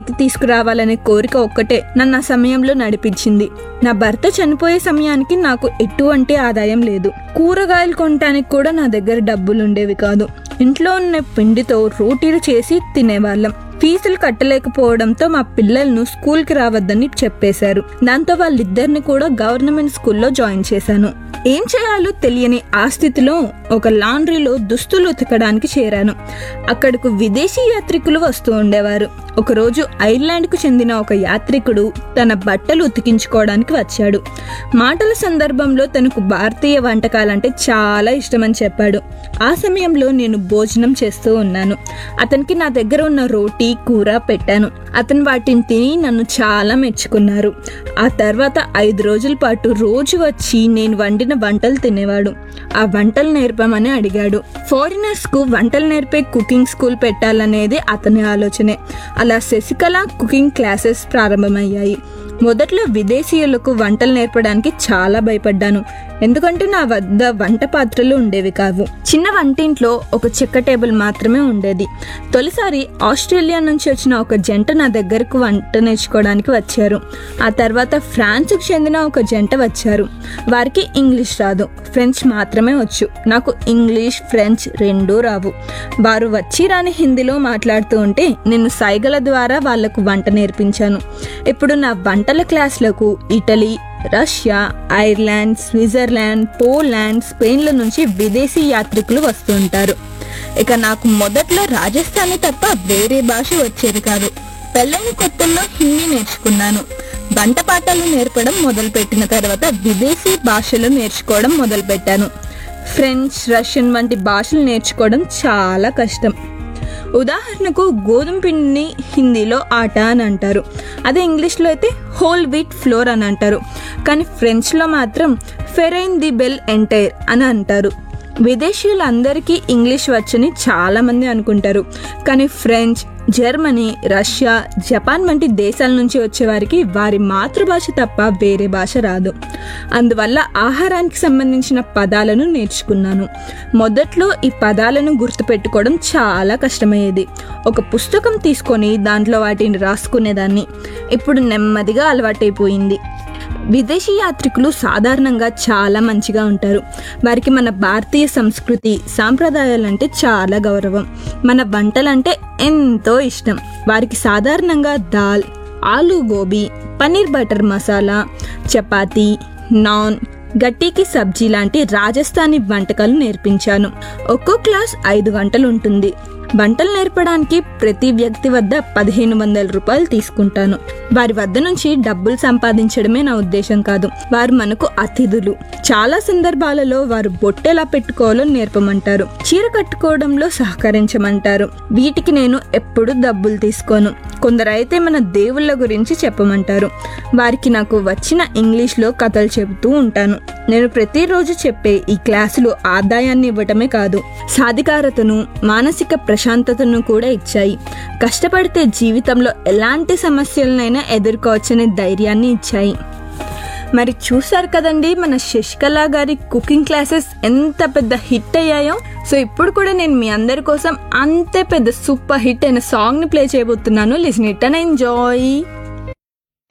వెనక్కి తీసుకురావాలనే కోరిక ఒక్కటే నన్ను ఆ సమయంలో నడిపించింది నా భర్త చనిపోయే సమయానికి నాకు ఎటువంటి ఆదాయం లేదు కూరగాయలు కొనటానికి కూడా నా దగ్గర డబ్బులు ఉండేవి కాదు ఇంట్లో ఉన్న పిండితో రోటీలు చేసి తినేవాళ్ళం ఫీజులు కట్టలేకపోవడంతో మా పిల్లలను స్కూల్కి రావద్దని చెప్పేశారు దాంతో వాళ్ళిద్దరిని కూడా గవర్నమెంట్ స్కూల్లో జాయిన్ చేశాను ఏం చేయాలో తెలియని ఆ స్థితిలో ఒక లాండ్రీలో దుస్తులు ఉతకడానికి చేరాను అక్కడకు విదేశీ యాత్రికులు వస్తూ ఉండేవారు ఒకరోజు ఐర్లాండ్కు చెందిన ఒక యాత్రికుడు తన బట్టలు ఉతికించుకోవడానికి వచ్చాడు మాటల సందర్భంలో తనకు భారతీయ వంటకాలంటే చాలా ఇష్టమని చెప్పాడు ఆ సమయంలో నేను భోజనం చేస్తూ ఉన్నాను అతనికి నా దగ్గర ఉన్న రోటీ కూర పెట్టాను అతను వాటిని తిని నన్ను చాలా మెచ్చుకున్నారు ఆ తర్వాత ఐదు రోజుల పాటు రోజు వచ్చి నేను వండిన వంటలు తినేవాడు ఆ వంటలు నేర్పమని అడిగాడు ఫారినర్స్ కు వంటలు నేర్పే కుకింగ్ స్కూల్ పెట్టాలనేది అతని ఆలోచనే అలా శశికళ కుకింగ్ క్లాసెస్ ప్రారంభమయ్యాయి మొదట్లో విదేశీయులకు వంటలు నేర్పడానికి చాలా భయపడ్డాను ఎందుకంటే నా వద్ద వంట పాత్రలు ఉండేవి కావు చిన్న వంటింట్లో ఒక చెక్క టేబుల్ మాత్రమే ఉండేది తొలిసారి ఆస్ట్రేలియా నుంచి వచ్చిన ఒక జంట నా దగ్గరకు వంట నేర్చుకోవడానికి వచ్చారు ఆ తర్వాత ఫ్రాన్స్కు చెందిన ఒక జంట వచ్చారు వారికి ఇంగ్లీష్ రాదు ఫ్రెంచ్ మాత్రమే వచ్చు నాకు ఇంగ్లీష్ ఫ్రెంచ్ రెండూ రావు వారు వచ్చి రాని హిందీలో మాట్లాడుతూ ఉంటే నేను సైగల ద్వారా వాళ్లకు వంట నేర్పించాను ఇప్పుడు నా వంటల క్లాసులకు Italy Russia Ireland Switzerland Poland స్పెయిన్ల నుంచి విదేశీ యాత్రికులు వస్తుంటారు ఇక నాకు మొదట్లో రాజస్థానీ తప్ప వేరే భాష వచ్చేది కాదు పెళ్ళైన కొత్తల్లో హిందీ నేర్చుకున్నాను వంట పాఠాలు నేర్పడం మొదలుపెట్టిన తర్వాత విదేశీ భాషలు నేర్చుకోవడం మొదలుపెట్టాను ఫ్రెంచ్ రష్యన్ వంటి భాషలు నేర్చుకోవడం చాలా కష్టం ఉదాహరణకు గోధుమ పిండిని హిందీలో ఆట అని అంటారు అదే ఇంగ్లీష్లో అయితే హోల్ వీట్ ఫ్లోర్ అని అంటారు కానీ ఫ్రెంచ్లో మాత్రం ఫెరైన్ ది బెల్ ఎంటైర్ అని అంటారు విదేశీయులందరికీ ఇంగ్లీష్ వచ్చని చాలామంది అనుకుంటారు కానీ ఫ్రెంచ్ జర్మనీ రష్యా జపాన్ వంటి దేశాల నుంచి వచ్చేవారికి వారి మాతృభాష తప్ప వేరే భాష రాదు అందువల్ల ఆహారానికి సంబంధించిన పదాలను నేర్చుకున్నాను మొదట్లో ఈ పదాలను గుర్తుపెట్టుకోవడం చాలా కష్టమయ్యేది ఒక పుస్తకం తీసుకొని దాంట్లో వాటిని రాసుకునేదాన్ని ఇప్పుడు నెమ్మదిగా అలవాటైపోయింది విదేశీ యాత్రికులు సాధారణంగా చాలా మంచిగా ఉంటారు వారికి మన భారతీయ సంస్కృతి సాంప్రదాయాలంటే చాలా గౌరవం మన వంటలంటే ఎంతో ఇష్టం వారికి సాధారణంగా దాల్ ఆలూ గోబీ పన్నీర్ బటర్ మసాలా చపాతీ నాన్ గట్టికి సబ్జీ లాంటి రాజస్థానీ వంటకాలు నేర్పించాను ఒక్కో క్లాస్ ఐదు గంటలు ఉంటుంది వంటలు నేర్పడానికి ప్రతి వ్యక్తి వద్ద పదిహేను వందల రూపాయలు తీసుకుంటాను వారి వద్ద నుంచి డబ్బులు సంపాదించడమే నా ఉద్దేశం కాదు వారు మనకు అతిథులు చాలా సందర్భాలలో వారు బొట్టెలా పెట్టుకోవాలో నేర్పమంటారు చీర కట్టుకోవడంలో సహకరించమంటారు వీటికి నేను ఎప్పుడు డబ్బులు తీసుకోను కొందరైతే మన దేవుళ్ళ గురించి చెప్పమంటారు వారికి నాకు వచ్చిన ఇంగ్లీష్లో కథలు చెబుతూ ఉంటాను నేను ప్రతిరోజు చెప్పే ఈ క్లాసులు ఆదాయాన్ని ఇవ్వటమే కాదు సాధికారతను మానసిక ప్రశాంతతను కూడా ఇచ్చాయి కష్టపడితే జీవితంలో ఎలాంటి సమస్యలనైనా ఎదుర్కోవచ్చనే ధైర్యాన్ని ఇచ్చాయి మరి చూసారు కదండి మన శశికళ గారి కుకింగ్ క్లాసెస్ ఎంత పెద్ద హిట్ అయ్యాయో సో ఇప్పుడు కూడా నేను మీ అందరి కోసం అంతే పెద్ద సూపర్ హిట్ అయిన సాంగ్ ని ప్లే చేయబోతున్నాను లిసన్ ఇట్ అండ్ ఎంజాయ్